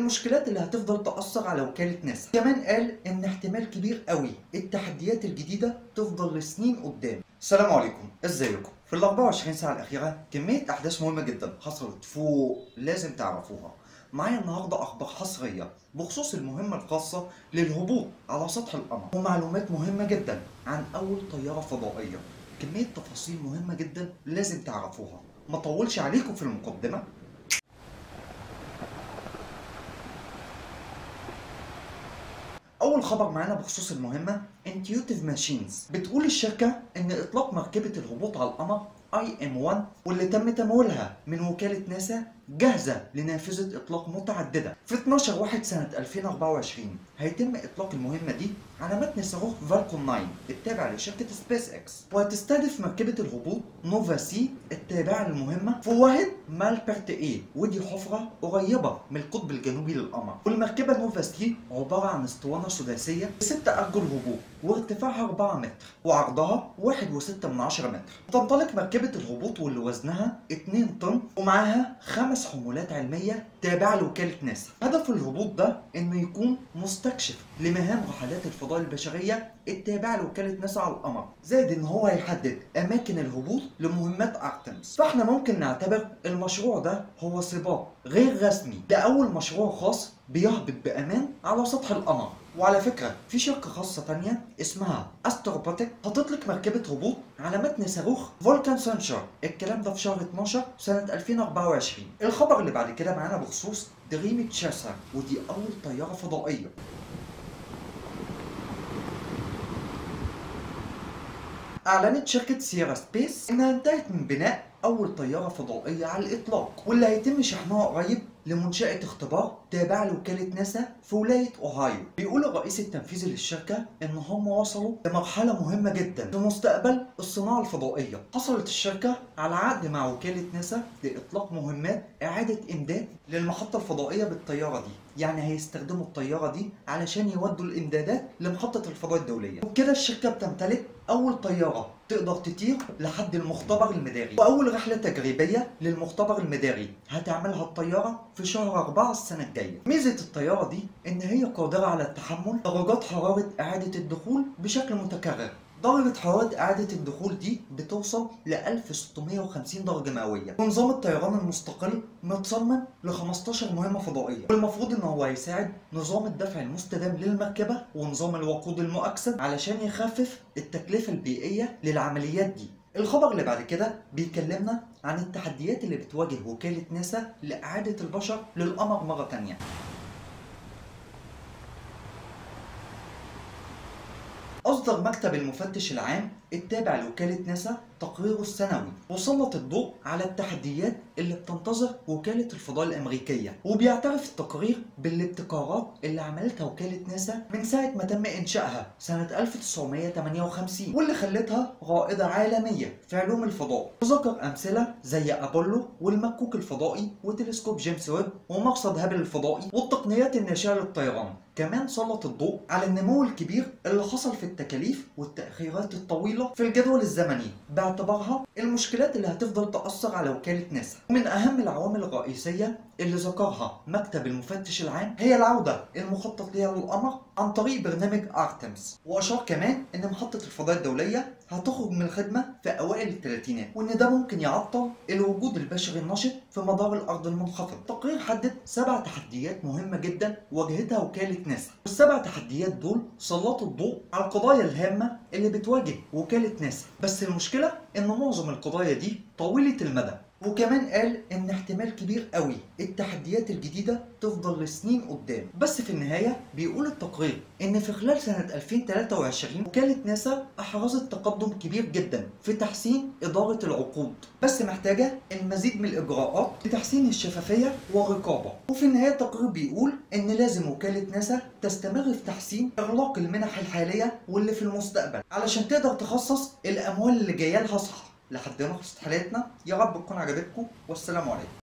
المشكلات اللي هتفضل تأثر على وكالة ناسا كمان قال ان احتمال كبير قوي التحديات الجديدة تفضل لسنين قدام السلام عليكم ازيكم في ال 24 ساعة الأخيرة كمية أحداث مهمة جدا حصلت فوق لازم تعرفوها معايا النهاردة أخبار حصرية بخصوص المهمة الخاصة للهبوط على سطح القمر ومعلومات مهمة جدا عن أول طيارة فضائية كمية تفاصيل مهمة جدا لازم تعرفوها ما طولش عليكم في المقدمة أول خبر معانا بخصوص المهمة Intuitive Machines بتقول الشركة إن إطلاق مركبة الهبوط على القمر IM-1 واللي تم تمويلها من وكالة ناسا جاهزة لنافذة إطلاق متعددة في 12 واحد سنة 2024 هيتم إطلاق المهمة دي على متن صاروخ فالكون 9 التابع لشركة سبيس إكس وهتستهدف مركبة الهبوط نوفا سي التابعة للمهمة في واحد مالبرت إيه ودي حفرة قريبة من القطب الجنوبي للقمر والمركبة نوفا سي عبارة عن اسطوانة سداسية بست أرجل هبوط وارتفاعها 4 متر وعرضها 1.6 من 10 متر تنطلق مركبة الهبوط واللي وزنها 2 طن ومعاها خمس حمولات علمية تابعة لوكالة ناسا هدف الهبوط ده انه يكون مستكشف لمهام رحلات الفضاء البشرية التابعة لوكالة ناسا على القمر زائد ان هو هيحدد اماكن الهبوط لمهمات ارتمس فاحنا ممكن نعتبر المشروع ده هو سباق غير رسمي لأول مشروع خاص بيهبط بأمان على سطح القمر وعلى فكرة في شركة خاصة تانية اسمها استروبوتيك هتطلق مركبة هبوط على متن صاروخ فولكان سانشر الكلام ده في شهر 12 سنة 2024 الخبر اللي بعد كده معانا بخصوص دريم تشاسر ودي أول طيارة فضائية أعلنت شركة سيرا سبيس إنها انتهت من بناء أول طيارة فضائية على الإطلاق واللي هيتم شحنها قريب لمنشأة اختبار تابعة لوكالة ناسا في ولاية أوهايو. بيقول الرئيس التنفيذي للشركة إن هم وصلوا لمرحلة مهمة جدا في مستقبل الصناعة الفضائية. حصلت الشركة على عقد مع وكالة ناسا لإطلاق مهمات إعادة إمداد للمحطة الفضائية بالطيارة دي. يعني هيستخدموا الطيارة دي علشان يودوا الإمدادات لمحطة الفضاء الدولية. وبكده الشركة بتمتلك أول طيارة تقدر تطير لحد المختبر المداري وأول رحلة تجريبية للمختبر المداري هتعملها الطيارة في شهر 4 السنة الجاية ميزة الطيارة دي إن هي قادرة على التحمل درجات حرارة إعادة الدخول بشكل متكرر درجة حرارة إعادة الدخول دي بتوصل ل 1650 درجة مئوية ونظام الطيران المستقل متصمم ل 15 مهمة فضائية والمفروض إن هو هيساعد نظام الدفع المستدام للمركبة ونظام الوقود المؤكسد علشان يخفف التكلفة البيئية للعمليات دي الخبر اللي بعد كده بيكلمنا عن التحديات اللي بتواجه وكالة ناسا لإعادة البشر للقمر مرة تانية أصدر مكتب المفتش العام التابع لوكالة ناسا تقريره السنوي وسلط الضوء على التحديات اللي بتنتظر وكالة الفضاء الأمريكية وبيعترف التقرير بالابتكارات اللي عملتها وكالة ناسا من ساعة ما تم إنشائها سنة 1958 واللي خلتها رائدة عالمية في علوم الفضاء وذكر أمثلة زي أبولو والمكوك الفضائي وتلسكوب جيمس ويب ومرصد هابل الفضائي والتقنيات الناشئة للطيران كمان سلط الضوء على النمو الكبير اللي حصل في التكاليف والتأخيرات الطويلة في الجدول الزمني باعتبارها المشكلات اللي هتفضل تأثر على وكالة ناسا ومن أهم العوامل الرئيسية اللي ذكرها مكتب المفتش العام هي العودة المخطط ليها للقمر عن طريق برنامج ارتمس وأشار كمان إن محطة الفضاء الدولية هتخرج من الخدمة في أوائل الثلاثينات وإن ده ممكن يعطل الوجود البشري النشط في مدار الأرض المنخفض التقرير حدد سبع تحديات مهمة جدا واجهتها وكالة ناسا والسبع تحديات دول سلطوا الضوء على القضايا الهامة اللي بتواجه وكالة ناسا بس المشكلة إن معظم القضايا دي طويلة المدى وكمان قال ان احتمال كبير قوي التحديات الجديدة تفضل لسنين قدام بس في النهاية بيقول التقرير ان في خلال سنة 2023 وكالة ناسا احرزت تقدم كبير جدا في تحسين ادارة العقود بس محتاجة المزيد من الاجراءات لتحسين الشفافية والرقابة وفي النهاية التقرير بيقول ان لازم وكالة ناسا تستمر في تحسين اغلاق المنح الحالية واللي في المستقبل علشان تقدر تخصص الاموال اللي جاية لها صح لحد هنا خلصت حلقتنا يا رب تكون عجبتكم والسلام عليكم